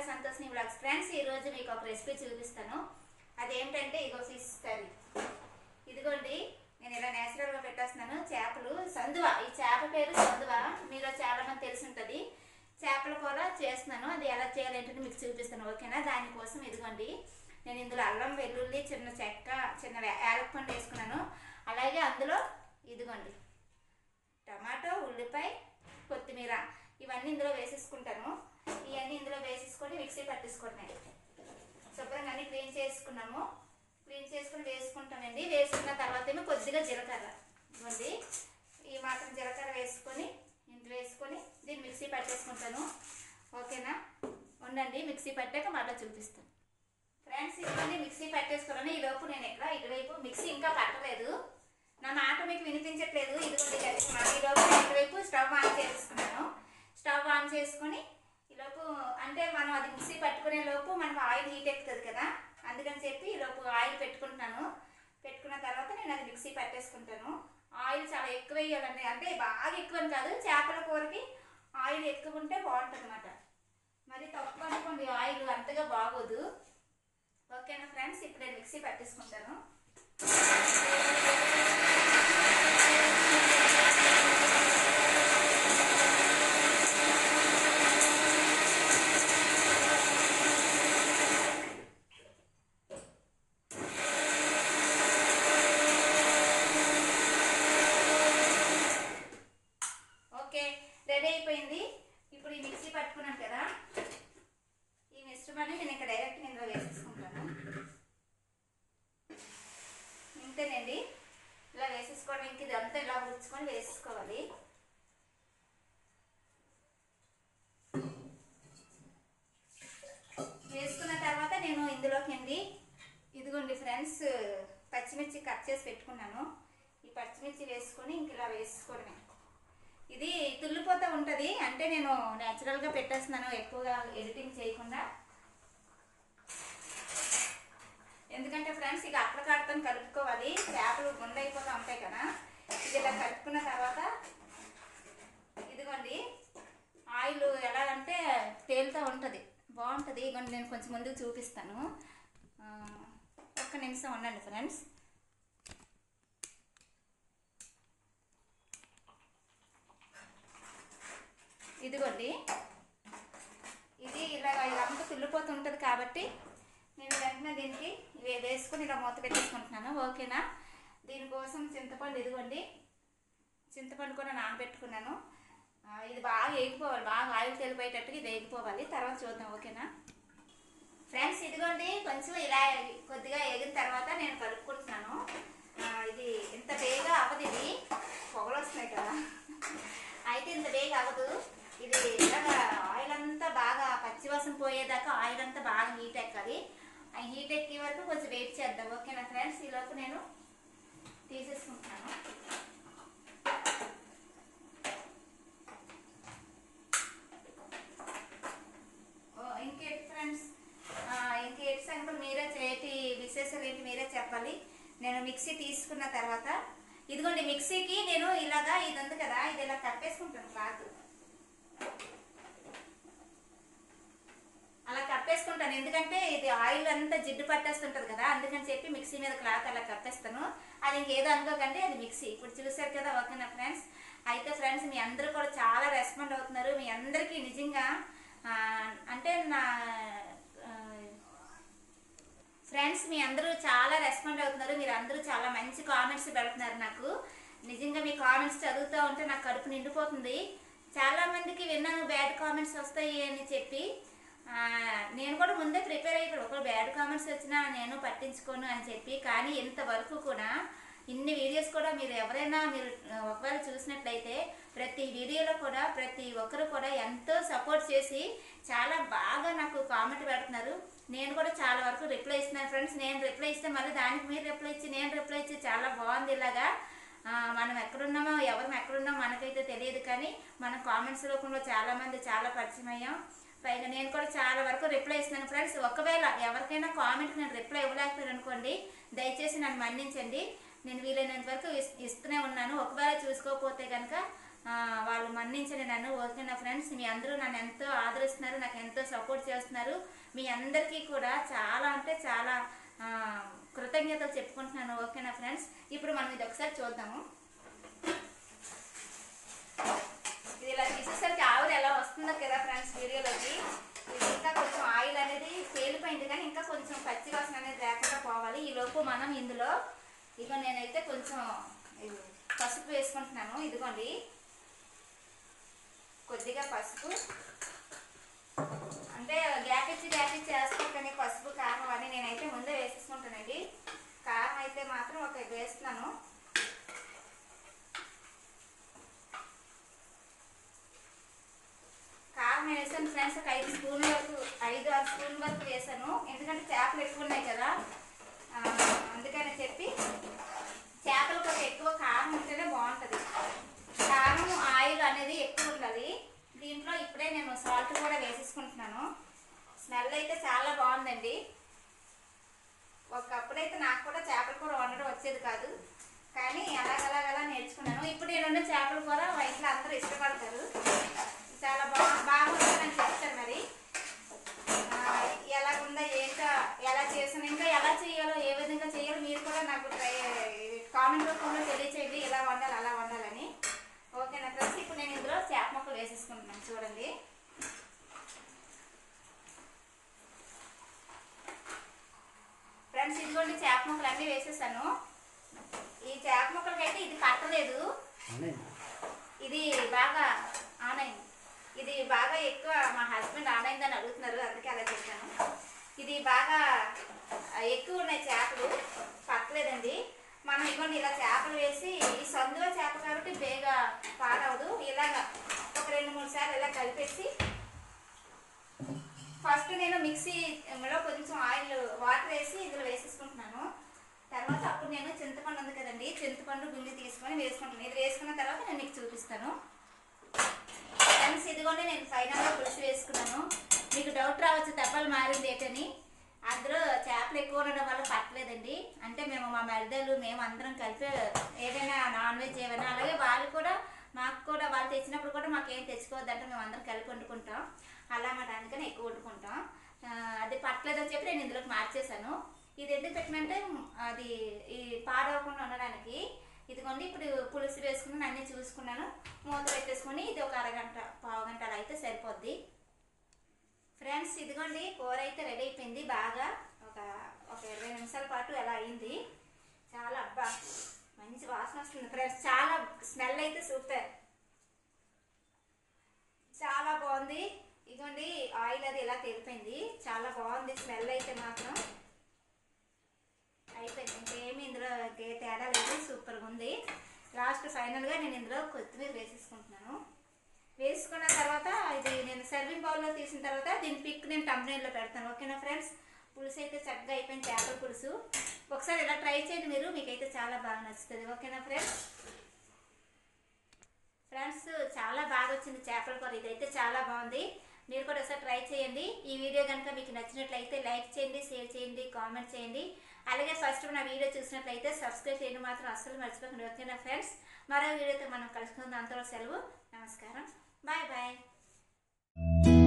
సంతోష్ ని blogs friends ఈ రోజు మీకు ఒక రెసిపీ చూపిస్తాను అదేంటంటే ఇగో ఫిష్ కర్రీ ఇదిగోండి నేను ఇలా నేచురల్ గా పెట్టేస్తున్నాను చేపలు సందువ ఈ చేప పేరు సందువ మీలో చాలా మంది తెలిసి ఉంటుంది చేపల కూర చేస్తున్నాను అది ఎలా చేయాలంటే మీకు చూపిస్తాను ఓకేనా దానికోసం ఇదిగోండి నేను ఇందులో అల్లం వెల్లుల్లి చిన్న చెక్క చిన్న యాలప్పండు వేసుకున్నాను అలాగే అందులో ఇదిగోండి టమాటో ఉల్లిపాయ కొత్తిమీర ఇవన్నీ ఇందులో వేసేసుకుంటాను ఇవన్నీ ఇందులో వేసేసుకొని మిక్సీ పట్టేసుకుంటున్నాయి శుభ్రంగా అన్ని క్లీన్ చేసుకున్నాము క్లీన్ చేసుకుని వేసుకుంటానండి వేసుకున్న తర్వాత ఏమో కొద్దిగా జీలకర్ర ఇవ్వండి ఈ మాత్రం జీలకర్ర వేసుకొని ఇంట్లో వేసుకొని దీన్ని మిక్సీ పట్టేసుకుంటాను ఓకేనా ఉండండి మిక్సీ పట్టాక మళ్ళీ చూపిస్తాను ఫ్రెండ్స్ ఇవన్నీ మిక్సీ పట్టేసుకున్నాను ఈ లోపు నేను ఎక్కడ ఇటువైపు మిక్సీ ఇంకా పట్టలేదు నా మాట మీకు వినిపించట్లేదు ఇదిగోండి చెప్తున్నాను ఈ లోపు నేను ఇటువైపు స్టవ్ ఆన్ చేసుకున్నాను స్టవ్ ఆన్ చేసుకొని ఈ లోపు అంటే మనం అది మిక్సీ పట్టుకునే లోపు మనకు ఆయిల్ హీట్ ఎక్కుతుంది కదా అందుకని చెప్పి ఈ లోపు ఆయిల్ పెట్టుకుంటున్నాను పెట్టుకున్న తర్వాత నేను అది మిక్సీ పట్టేసుకుంటాను ఆయిల్ చాలా ఎక్కువ వేయాలండి అంటే బాగా ఎక్కువ అని కాదు చేపల కూరకి ఆయిల్ ఎక్కువ ఉంటే బాగుంటుంది అనమాట మరి తక్కువ అనుకోండి ఆయిల్ అంతగా బాగోదు ఓకేనా ఫ్రెండ్స్ ఇప్పుడు నేను మిక్సీ పట్టేసుకుంటాను ఓకే రెడీ అయిపోయింది ఇప్పుడు ఈ మిక్సీ పట్టుకున్నాను కదా ఈ మిశ్రమాన్ని నేను ఇక్కడ డైరెక్ట్ ఇందులో వేసేసుకుంటాను ఇంతేనండి ఇలా వేసేసుకోవడం ఇంక ఇదంతా ఇలా ఉడుచుకొని వేసేసుకోవాలి వేసుకున్న తర్వాత నేను ఇందులోకి అండి ఇదిగోండి ఫ్రెండ్స్ పచ్చిమిర్చి కట్ చేసి పెట్టుకున్నాను ఈ పచ్చిమిర్చి వేసుకొని ఇంక ఇలా వేసుకోవడమే ఇది తుల్లిపోతూ ఉంటుంది అంటే నేను న్యాచురల్గా పెట్టేస్తున్నాను ఎక్కువగా ఎడిటింగ్ చేయకుండా ఎందుకంటే ఫ్రెండ్స్ ఇక అక్కడ కాడతో కలుపుకోవాలి చేపలు గుండైపోతూ ఉంటాయి కదా ఇది ఇలా కలుపుకున్న తర్వాత ఇదిగోండి ఆయిల్ ఎలా అంటే తేలుతూ ఉంటుంది బాగుంటుంది ఇదిగోండి నేను కొంచెం ముందుకు చూపిస్తాను ఆ, ఒక్క నిమిషం ఉండండి ఫ్రెండ్స్ ఇదిగోండి ఇది ఇలా ఇదంతా తుల్లిపోతూ ఉంటుంది కాబట్టి నేను వెంటనే దీనికి వే- వేసుకొని ఇలా మూత పెట్టేసుకుంటున్నాను ఓకేనా దీనికోసం చింతపండు ఇదిగోండి చింతపండు కూడా నానబెట్టుకున్నాను ఆ, ఇది బాగా వేగిపోవాలి బాగా ఆయిల్ తెలిపోయేటట్టుగా ఇది వేగిపోవాలి తర్వాత చూద్దాం ఓకేనా ఫ్రెండ్స్ ఇదిగోండి కొంచెం ఇలా కొద్దిగా ఎగిన తర్వాత నేను కలుపుకుంటున్నాను ఆ, ఇది ఇంత బేగా అవ్వదు ఇది పొగలు వస్తున్నాయి కదా అయితే ఇంత బేగా అవ్వదు ఇది ఇలాగా ఆయిల్ అంతా బాగా పచ్చివాసన పోయేదాకా ఆయిల్ అంతా బాగా హీట్ ఎక్కాలి ఆ హీట్ ఎక్కే వరకు కొంచెం వెయిట్ చేద్దాం ఓకేనా ఫ్రెండ్స్ ఈలోపు నేను తీసేసుకుంటున్నాను ఓ, ఇంకేంటి ఫ్రెండ్స్ ఆ, ఇంకేంటి సంగతులు మీరే చేతి విశేషాలు ఏంటి మీరే చెప్పాలి నేను మిక్సీ తీసుకున్న తర్వాత ఇదిగోండి మిక్సీకి నేను ఇలాగా ఇది ఉంది కదా ఇది ఇలా కప్పేసుకుంటాను క్లాత్ అలా కప్పేసుకుంటాను ఎందుకంటే ఇది ఆయిల్ అంతా జిడ్డు పట్టేస్తుంటది కదా అందుకని చెప్పి మిక్సీ మీద క్లాత్ అలా కప్పేస్తాను అది ఇంకేదో అనుకోకండి అది మిక్సీ ఇప్పుడు చూసారు కదా ఓకేనా ఫ్రెండ్స్ అయితే ఫ్రెండ్స్ మీ అందరూ కూడా చాలా రెస్పాండ్ అవుతున్నారు మీ అందరికీ నిజంగా ఆ, అంటే నా ఆ, ఫ్రెండ్స్ మీ అందరూ చాలా రెస్పాండ్ అవుతున్నారు మీరు అందరూ చాలా మంచి కామెంట్స్ పెడుతున్నారు నాకు నిజంగా మీ కామెంట్స్ చదువుతూ ఉంటే నాకు కడుపు నిండిపోతుంది చాలా మందికి విన్నాను బ్యాడ్ కామెంట్స్ వస్తాయి అని చెప్పి ఆ, నేను కూడా ముందే ప్రిపేర్ అయిపోయి ఒకవేళ బ్యాడ్ కామెంట్స్ వచ్చినా నేను పట్టించుకోను అని చెప్పి కానీ ఇంతవరకు కూడా ఇన్ని వీడియోస్ కూడా మీరు ఎవరైనా మీరు ఆ, ఒకవేళ చూసినట్లయితే ప్రతి వీడియోలో కూడా ప్రతి ఒక్కరు కూడా ఎంతో సపోర్ట్ చేసి చాలా బాగా నాకు కామెంట్ పెడుతున్నారు నేను కూడా చాలా వరకు రిప్లై ఇస్తున్నాను ఫ్రెండ్స్ నేను రిప్లై ఇస్తే మళ్ళీ దానికి మీరు రిప్లై ఇచ్చి నేను రిప్లై ఇచ్చి చాలా బాగుంది ఇలాగా ఆ, మనం ఎక్కడున్నామో ఎవరం ఎక్కడున్నామో మనకైతే తెలియదు కానీ మన కామెంట్స్ రూపంలో చాలా మంది చాలా పరిచయం అయ్యాం పైగా నేను కూడా చాలా వరకు రిప్లై ఇస్తున్నాను ఫ్రెండ్స్ ఒకవేళ ఎవరికైనా కామెంట్కి నేను రిప్లై ఇవ్వలేకపోయాను అనుకోండి దయచేసి నన్ను మన్నించండి నేను వీలైనంత వరకు ఇస్- ఇస్తూనే ఉన్నాను ఒకవేళ చూసుకోకపోతే కనుక ఆ, వాళ్ళు మన్నించండి నన్ను ఓకేనా ఫ్రెండ్స్ మీ అందరూ నన్ను ఎంతో ఆదరిస్తున్నారు నాకు ఎంతో సపోర్ట్ చేస్తున్నారు మీ అందరికీ కూడా చాలా అంటే చాలా ఆ, కృతజ్ఞతలు చెప్పుకుంటున్నాను ఓకేనా ఫ్రెండ్స్ ఇప్పుడు మనం ఇది ఒకసారి చూద్దాము ఇది ఇలా తీసేసరికి ఆవిరి ఎలా వస్తుందో కదా ఫ్రెండ్స్ వీడియోలోకి ఇది ఇంకా కొంచెం ఆయిల్ అనేది తేలిపోయింది కానీ ఇంకా కొంచెం పచ్చి వాసన అనేది లేకుండా పోవాలి ఈ లోపు మనం ఇందులో ఇక నేనైతే కొంచెం ఇది పసుపు వేసుకుంటున్నాను ఇదిగోండి కొద్దిగా పసుపు అంటే గ్యాప్ ఇచ్చి గ్యాప్ ఇచ్చి వేస్తాను కానీ పసుపు కారం అని నేనైతే ముందే వేసేసుకుంటానండి కారం అయితే మాత్రం ఒక వేస్తున్నాను కారం వేసాను ఫ్రెండ్స్ ఒక ఐదు స్పూన్ వరకు ఐదు ఆరు స్పూన్ వరకు వేసాను ఎందుకంటే చేపలు ఎక్కువ ఉన్నాయి కదా ఆ, అందుకని చెప్పి చేపలు కొంచెం ఎక్కువ కారం ఉంటేనే బాగుంటుంది కారం ఆయిల్ అనేది ఎక్కువ ఉండాలి దీంట్లో ఇప్పుడే నేను సాల్ట్ కూడా వేసేసుకుంటున్నాను స్మెల్ అయితే చాలా బాగుందండి ఒకప్పుడైతే నాకు కూడా చేపల కూర వండడం వచ్చేది కాదు కానీ అలాగలాగలా నేర్చుకున్నాను ఇప్పుడు నేను చేపల కూర మా ఇంట్లో అందరూ ఇష్టపడతారు చాలా బాగా బాగుంటుందని చెప్తారు మరి ఆ, ఎలాగుందో ఏంటో ఎలా చేసాను ఇంకా ఎలా చేయాలో ఏ విధంగా చేయాలో మీరు కూడా నాకు ట్రై కామెంట్ రూపంలో తెలియచేయండి ఇలా వండాలి అలా వండాలని ఓకేనా ఫ్రెండ్స్ ఇప్పుడు నేను ఇందులో చేప ముక్కలు వేసేసుకుంటున్నాను చూడండి ఫ్రెండ్స్ ఇదిగోండి చేప ముక్కలు అన్నీ వేసేసాను ఈ చేప ముక్కలకైతే ఇది పట్టలేదు ఇది బాగా ఆన్ అయింది ఇది బాగా ఎక్కువ మా హస్బెండ్ ఆన్ అయిందని అడుగుతున్నారు అందుకే అలా చెప్పాను ఇది బాగా ఆ, ఎక్కువ ఉన్నాయి చేపలు పట్టలేదండి మనం ఇవ్వండి ఇలా చేపలు వేసి ఈ సందువ చేప కాబట్టి బేగా పాడవదు ఇలాగా ఒక రెండు మూడు సార్లు ఇలా కలిపేసి ఫస్ట్ నేను మిక్సీలో కొంచెం ఆయిల్ వాటర్ వేసి ఇందులో వేసేసుకుంటున్నాను తర్వాత అప్పుడు నేను చింతపండు ఉంది కదండి చింతపండు గుండి తీసుకొని వేసుకుంటాను ఇది వేసుకున్న తర్వాత నేను మీకు చూపిస్తాను ఫ్రెండ్స్ ఇదిగోండి నేను ఫైనల్గా పులుసు వేసుకున్నాను మీకు డౌట్ రావచ్చు తప్పలు మారింది ఏంటని అందులో చేపలు ఎక్కువ ఉండడం వల్ల పట్టలేదండి అంటే మేము మా మరిదలు మేము అందరం కలిపి ఏదైనా నాన్ వెజ్ ఏమైనా అలాగే వాళ్ళు కూడా మాకు కూడా వాళ్ళు తెచ్చినప్పుడు కూడా మాకు ఏం తెచ్చుకోవద్దంటే మేము అందరం కలిపి వండుకుంటాం అలా మాట అందుకని ఎక్కువ వండుకుంటాం ఆ, అది పట్టలేదని చెప్పి నేను ఇందులోకి మార్చేశాను ఇది ఎందుకు పెట్టినంటే అది ఈ పాడవకుండా ఉండడానికి ఇదిగోండి ఇప్పుడు పులుసు వేసుకుని అన్నీ చూసుకున్నాను మూత పెట్టేసుకుని ఇది ఒక అరగంట పావు గంట అలా అయితే సరిపోద్ది ఫ్రెండ్స్ ఇదిగోండి కూర అయితే రెడీ అయిపోయింది బాగా ఒక ఒక ఇరవై నిమిషాల పాటు ఎలా అయింది చాలా అబ్బా మంచి వాసన వస్తుంది ఫ్రెండ్స్ చాలా స్మెల్ అయితే సూపర్ చాలా బాగుంది ఇదిగోండి ఆయిల్ అది ఇలా తేలిపోయింది చాలా బాగుంది స్మెల్ అయితే మాత్రం అయిపోయింది ఇంకేమి ఇందులో ఇంకే తేడా లేదు సూపర్గా ఉంది లాస్ట్ ఫైనల్గా నేను ఇందులో కొత్తిమీర వేసేసుకుంటున్నాను వేసుకున్న తర్వాత ఇది నేను సర్వింగ్ బౌల్లో తీసిన తర్వాత దీని పిక్ నేను టంబ్నైల్లో పెడతాను ఓకేనా ఫ్రెండ్స్ పులుసు అయితే చక్కగా అయిపోయింది చేపల పులుసు ఒకసారి ఇలా ట్రై చేయండి మీరు మీకైతే చాలా బాగా నచ్చుతుంది ఓకేనా ఫ్రెండ్స్ ఫ్రెండ్స్ చాలా బాగా వచ్చింది చేపల కూర ఇదైతే చాలా బాగుంది మీరు కూడా ఒకసారి ట్రై చేయండి ఈ వీడియో కనుక మీకు నచ్చినట్లయితే లైక్ చేయండి షేర్ చేయండి కామెంట్ చేయండి అలాగే ఫస్ట్ నా వీడియో చూసినట్లయితే సబ్స్క్రైబ్ చేయడం మాత్రం అస్సలు మర్చిపోకండి ఓకేనా ఫ్రెండ్స్ మరో వీడియోతో మనం కలుసుకుందాం అంతవరకు సెలవు నమస్కారం బాయ్ బాయ్